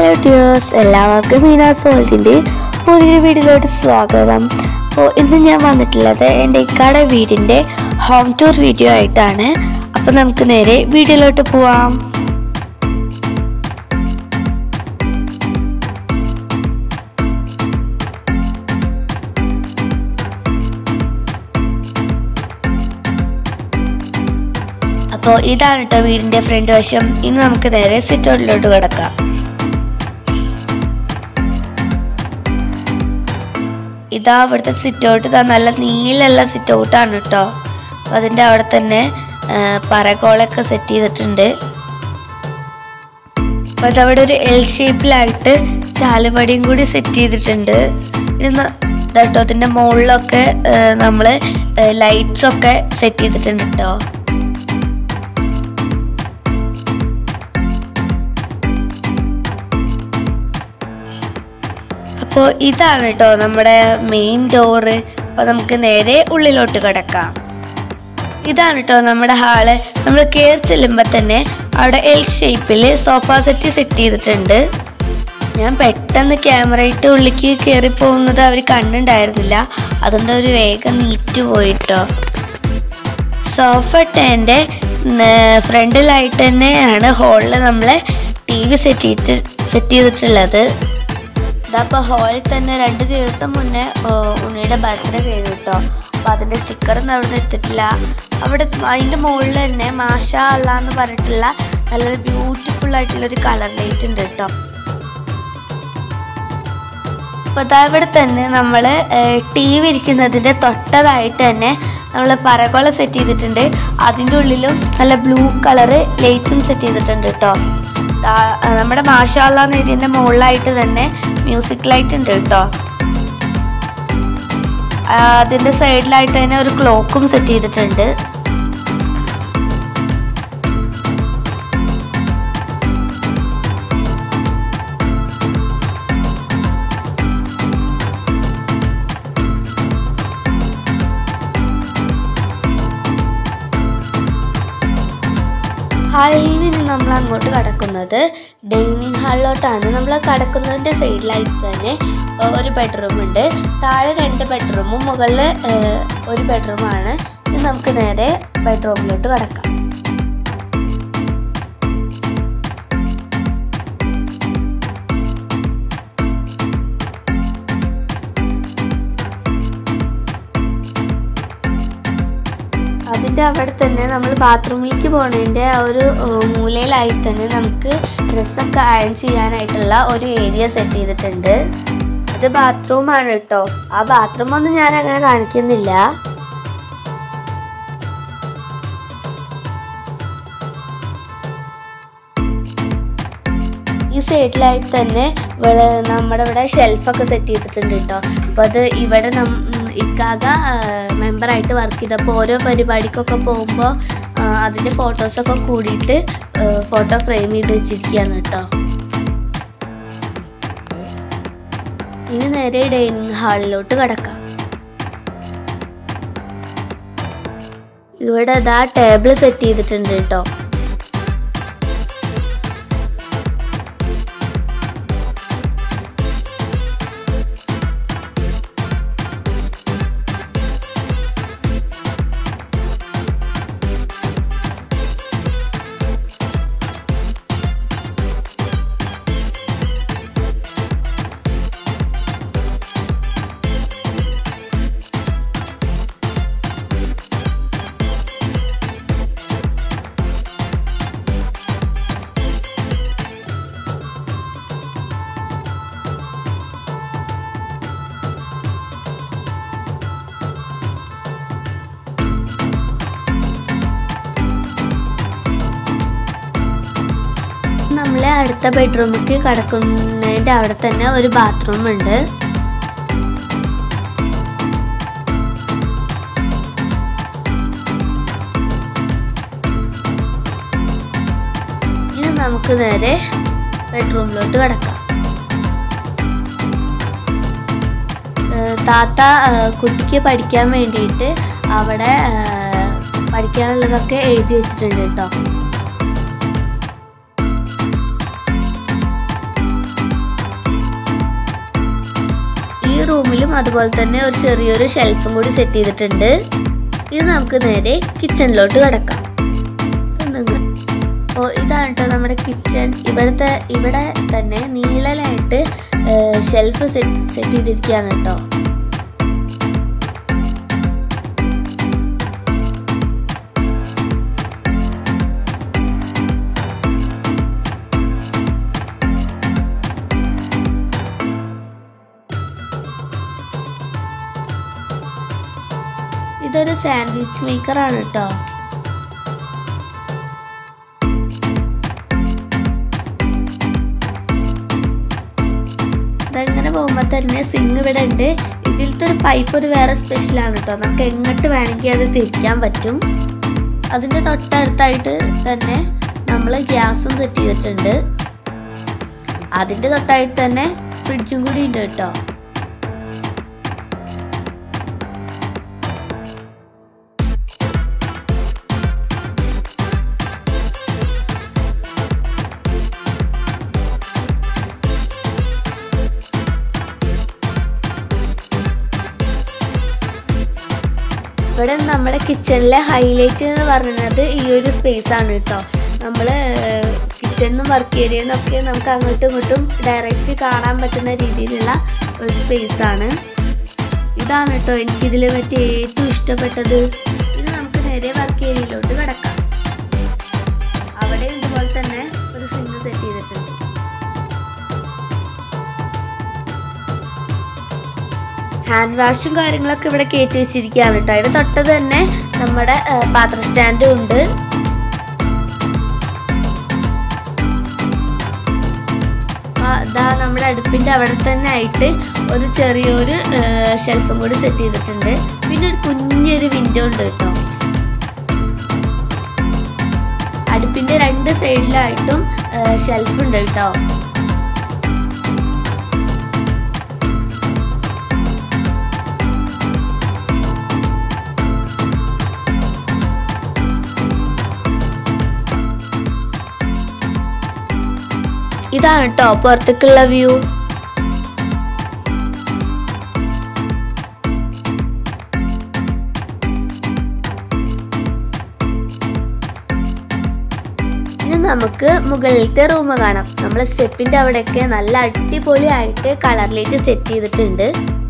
hello dears എല്ലാവർക്കും മീനാസ് വേൾഡിൻ്റെ പുതിയൊരു വീഡിയോയിലോട്ട് സ്വാഗതം അപ്പോൾ ഇന്ന് ഞാൻ വന്നിട്ടുള്ളത് എൻ്റെ ഇക്കാടെ വീടിൻ്റെ ഹോം ടൂർ വീഡിയോ ആയിട്ടാണ് അപ്പോൾ നമുക്ക് നേരെ വീഡിയോയിലോട്ട് പോവാം അപ്പോൾ ഇതാണ് കേട്ടോ വീടിൻ്റെ ഫ്രണ്ട് വശം ഇനി നമുക്ക് നേരെ സിറ്റൗട്ടിലോട്ട് കിടക്കാം ഇതാ ഇവിടുത്തെ സിറ്റൗട്ട് ഇതാ നല്ല നീലുള്ള സിറ്റൗട്ടാണ് കേട്ടോ അപ്പം അതിൻ്റെ അവിടെ തന്നെ ആ, പറകോളൊക്കെ സെറ്റ് ചെയ്തിട്ടുണ്ട് അപ്പം അതവിടെ ഒരു എൽ ഷേപ്പിലായിട്ട് ചാലുപടിയും കൂടി സെറ്റ് ചെയ്തിട്ടുണ്ട് ഇനി ന- ഇതാ കേട്ടോ അതിൻ്റെ മുകളിലൊക്കെ നമ്മൾ ലൈറ്റ്സ് ഒക്കെ സെറ്റ് ചെയ്തിട്ടുണ്ട് കേട്ടോ അപ്പോൾ ഇതാണ് കേട്ടോ നമ്മുടെ മെയിൻ ഡോറ് അപ്പോൾ നമുക്ക് നേരെ ഉള്ളിലോട്ട് കിടക്കാം ഇതാണ് കേട്ടോ നമ്മുടെ ഹാള് നമ്മൾ കയറി ചെല്ലുമ്പോൾ തന്നെ അവിടെ എൽ ഷേപ്പിൽ സോഫ സെറ്റ് സെറ്റ് ചെയ്തിട്ടുണ്ട് ഞാൻ പെട്ടെന്ന് ക്യാമറ ഇട്ട് ഉള്ളിക്ക് കയറി പോകുന്നത് അവർ കണ്ടിട്ടുണ്ടായിരുന്നില്ല അതുകൊണ്ട് അവർ വേഗം നീറ്റ് പോയിട്ടോ സോഫ ടെൻ്റെ ഫ്രണ്ടിലായിട്ട് തന്നെയാണ് ഹോളിൽ നമ്മൾ ടി വി സെറ്റ് ചെയ്തിട്ട് സെറ്റ് ചെയ്തിട്ടുള്ളത് ഇതപ്പോൾ ഹോളിൽ തന്നെ രണ്ട് ദിവസം മുന്നേ ഓ, ഉണ്ണിയുടെ ബർത്ത്ഡേ കഴിഞ്ഞു കേട്ടോ അപ്പോൾ അതിൻ്റെ സ്റ്റിക്കറൊന്നും അവിടെ നിന്ന് എടുത്തിട്ടില്ല അവിടെ അതിൻ്റെ മുകളിൽ തന്നെ മാഷ അല്ല എന്ന് പറഞ്ഞിട്ടുള്ള നല്ലൊരു ബ്യൂട്ടിഫുൾ ആയിട്ടുള്ളൊരു കളർ ലൈറ്റ് ഉണ്ട് കേട്ടോ അപ്പോൾ അതാ ഇവിടെ തന്നെ നമ്മൾ ടി വി ഇരിക്കുന്നതിൻ്റെ തൊട്ടതായിട്ട് തന്നെ നമ്മൾ പറകോള സെറ്റ് ചെയ്തിട്ടുണ്ട് അതിൻ്റെ ഉള്ളിലും നല്ല ബ്ലൂ കളറ് ലൈറ്റും സെറ്റ് ചെയ്തിട്ടുണ്ട് കേട്ടോ ദാ- ആ, നമ്മുടെ മാഷാള്ള എഴുതിയതിൻ്റെ മുകളിലായിട്ട് തന്നെ മ്യൂസിക് ലൈറ്റ് ഉണ്ട് കേട്ടോ ആ, അതിൻ്റെ സൈഡിലായിട്ട് തന്നെ ഒരു ക്ലോക്കും സെറ്റ് ചെയ്തിട്ടുണ്ട് ഹാളിൽ നിന്ന് നമ്മൾ അങ്ങോട്ട് കടക്കുന്നത് ഡൈനിങ് ഹാളിലോട്ടാണ് നമ്മൾ കടക്കുന്നതിൻ്റെ സൈഡിലായിട്ട് തന്നെ ഏഹ്, ഒരു ബെഡ്റൂം ഉണ്ട് താഴെ രണ്ട് ബെഡ്റൂമും മുകളിൽ ഏഹ്, ഒരു ബെഡ്റൂമാണ് ഇനി നമുക്ക് നേരെ ബെഡ്റൂമിലോട്ട് കടക്കാം അതിൻ്റെ അവിടെ തന്നെ നമ്മൾ ബാത്റൂമിലേക്ക് പോണതിൻ്റെ ആ ഒരു ഏഹ്, മൂലയിലായിട്ട് തന്നെ നമുക്ക് ഡ്രസ്സൊക്കെ അയൺ ചെയ്യാനായിട്ടുള്ള ഒരു ഏരിയ സെറ്റ് ചെയ്തിട്ടുണ്ട് അത് ബാത്റൂമാണ് കേട്ടോ ആ ബാത്റൂം ഒന്നും ഞാൻ അങ്ങനെ കാണിക്കുന്നില്ല ഈ സൈഡിലായിട്ട് തന്നെ ഇവിടെ നമ്മുടെ ഇവിടെ ഷെൽഫൊക്കെ സെറ്റ് ചെയ്തിട്ടുണ്ട് കേട്ടോ അപ്പോൾ അത് ഇവിടെ നം ഇക്കാക മെമ്പറായിട്ട് വർക്ക് ചെയ്തപ്പോൾ ഓരോ പരിപാടിക്കൊക്കെ പോകുമ്പോൾ അതിൻ്റെ ഫോട്ടോസൊക്കെ കൂടിയിട്ട് ഫോട്ടോ ഫ്രെയിം ചെയ്ത് വെച്ചിരിക്കുകയാണ് കേട്ടോ ഇനി നേരെ ഡൈനിങ് ഹാളിലോട്ട് കിടക്കാം ഇവിടെ അതാ ടേബിൾ സെറ്റ് ചെയ്തിട്ടുണ്ട് കേട്ടോ നമ്മൾ അടുത്ത ബെഡ്റൂമിലേക്ക് കിടക്കുന്നതിൻ്റെ അവിടെ തന്നെ ഒരു ബാത്റൂം ഉണ്ട് ഇനി നമുക്ക് നേരെ ബെഡ്റൂമിലോട്ട് കിടക്കാം ഏഹ് താത്ത ഏഹ് കുട്ടിക്ക് പഠിക്കാൻ വേണ്ടിയിട്ട് അവിടെ ഏഹ് പഠിക്കാനുള്ളതൊക്കെ എഴുതി വെച്ചിട്ടുണ്ട് കേട്ടോ റൂമിലും അതുപോലെ തന്നെ ഒരു ചെറിയൊരു ഷെൽഫും കൂടി സെറ്റ് ചെയ്തിട്ടുണ്ട് ഇത് നമുക്ക് നേരെ കിച്ചണിലോട്ട് കിടക്കാം അപ്പോൾ ഇതാണ് കേട്ടോ നമ്മുടെ കിച്ചൺ ഇവിടുത്തെ ഇവിടെ തന്നെ നീളലായിട്ട് ഷെൽഫ് സെറ്റ് സെറ്റ് ചെയ്തിരിക്കുകയാണ് കേട്ടോ ഇതൊരു സാൻഡ്വിച്ച് മേക്കർ ആണ് കേട്ടോ ഇതങ്ങനെ പോകുമ്പോൾ തന്നെ സിങ് ഇവിടെ ഉണ്ട് ഇതിലത്തെ ഒരു പൈപ്പ് ഒരു വേറെ സ്പെഷ്യലാണ് കേട്ടോ നമുക്ക് എങ്ങോട്ട് വേണമെങ്കിൽ അത് തിരിക്കാൻ പറ്റും അതിൻ്റെ തൊട്ടടുത്തായിട്ട് തന്നെ നമ്മൾ ഗ്യാസും സെറ്റ് ചെയ്തിട്ടുണ്ട് അതിൻ്റെ തൊട്ടായിട്ട് തന്നെ ഫ്രിഡ്ജും കൂടി ഉണ്ട് കേട്ടോ ഇവിടെ നമ്മുടെ കിച്ചണിലെ ഹൈലൈറ്റ് എന്ന് പറയുന്നത് ഈ ഒരു സ്പേസ് ആണ് കേട്ടോ നമ്മൾ കിച്ചണിനും വർക്ക് ഏരിയയിൽ നിന്നൊക്കെ നമുക്ക് അങ്ങോട്ടും ഇങ്ങോട്ടും ഡയറക്റ്റ് കാണാൻ പറ്റുന്ന രീതിയിലുള്ള ഒരു സ്പേസ് ആണ് ഇതാണ് കേട്ടോ എനിക്കിതിൽ പറ്റി ഏറ്റവും ഇഷ്ടപ്പെട്ടത് ഇത് നമുക്ക് നേരെ വർക്ക് ഏരിയയിലോട്ട് കിടക്കാം അവിടെ ഇതുപോലെ തന്നെ ഒരു സിങ്ക് സെറ്റ് ചെയ്തിട്ടുണ്ട് ഹാൻഡ് വാഷും കാര്യങ്ങളൊക്കെ ഇവിടെ കയറ്റി വെച്ചിരിക്കുകയാണ് കേട്ടോ അതിന് തൊട്ട് തന്നെ നമ്മുടെ ഏഹ്, പാത്ര സ്റ്റാൻഡും ഉണ്ട് ആ, ദാ നമ്മുടെ അടുപ്പിന്റെ അവിടെ തന്നെ ആയിട്ട് ഒരു ചെറിയൊരു ഏഹ്, ഷെൽഫും കൂടി സെറ്റ് ചെയ്തിട്ടുണ്ട് പിന്നെ ഒരു കുഞ്ഞൊരു വിൻഡോ ഉണ്ട് കേട്ടോ അടുപ്പിന്റെ രണ്ട് സൈഡിലായിട്ടും ഷെൽഫ് ഉണ്ട് കേട്ടോ ഇതാണ് കേട്ടോ പുറത്തേക്കുള്ള വ്യൂ ഇനി നമുക്ക് മുകളിലത്തെ റൂം കാണാം നമ്മൾ സ്റ്റെപ്പിന്റെ അവിടെയൊക്കെ നല്ല അടിപൊളിയായിട്ട് കളർ ലൈറ്റ് സെറ്റ് ചെയ്തിട്ടുണ്ട്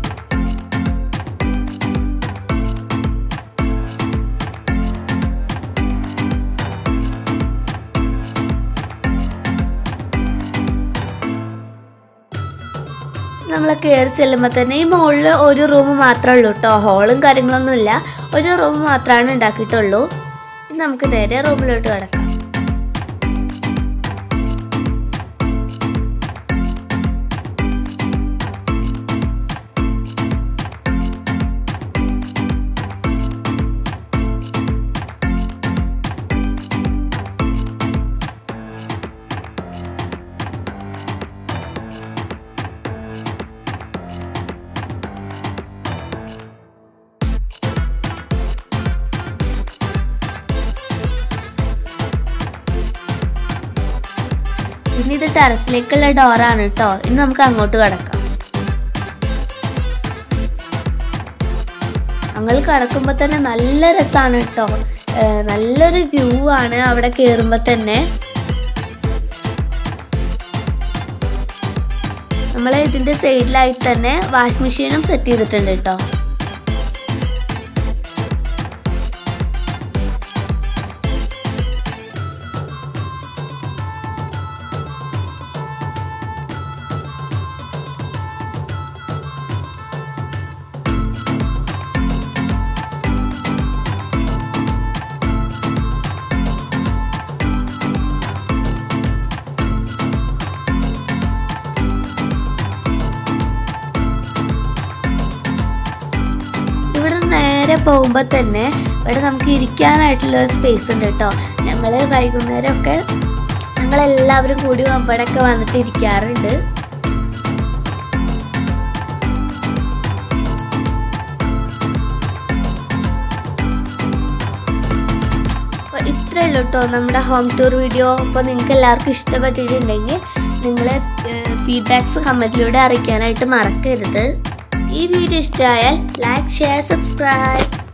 നമ്മൾ കയറി ചെല്ലുമ്പോൾ തന്നെ ഈ മുകളിൽ ഒരു റൂം മാത്രമേ ഉള്ളൂ കേട്ടോ ഹോളും കാര്യങ്ങളൊന്നുമില്ല ഒരു റൂം മാത്രമാണ് ഉണ്ടാക്കിയിട്ടുള്ളൂ ഇനി നമുക്ക് നേരെ റൂമിലോട്ട് കിടക്കാം ഇനി ഇത് ടെറസിലേക്കുള്ള ഡോറാണ് കേട്ടോ ഇനി നമുക്ക് അങ്ങോട്ട് കിടക്കാം ഞങ്ങൾ കിടക്കുമ്പോൾ തന്നെ നല്ല രസമാണ് കേട്ടോ ഏഹ് നല്ലൊരു വ്യൂ ആണ് അവിടെ കയറുമ്പോൾ തന്നെ നമ്മൾ ഇതിൻ്റെ സൈഡിലായിട്ട് തന്നെ വാഷ് മെഷീനും സെറ്റ് ചെയ്തിട്ടുണ്ട് കേട്ടോ ഇവിടെ നേരെ പോകുമ്പോൾ തന്നെ ഇവിടെ നമുക്ക് ഇരിക്കാനായിട്ടുള്ള ഒരു സ്പേസ് ഉണ്ട് കേട്ടോ ഞങ്ങൾ വൈകുന്നേരമൊക്കെ ഞങ്ങളെല്ലാവരും കൂടി ഇവിടെയൊക്കെ വന്നിട്ട് ഇരിക്കാറുണ്ട് അപ്പോൾ ഇത്രയേ ഉള്ളൂ കേട്ടോ നമ്മുടെ ഹോം ടൂർ വീഡിയോ അപ്പോൾ നിങ്ങൾക്ക് എല്ലാവർക്കും ഇഷ്ടപ്പെട്ടിട്ടുണ്ടെങ്കിൽ നിങ്ങൾ ഫീഡ്ബാക്സ് കമൻറ്റിലൂടെ അറിയിക്കാനായിട്ട് മറക്കരുത് ഈ വീഡിയോ ഇഷ്ടമായാൽ ലൈക്ക് ഷെയർ സബ്സ്ക്രൈബ്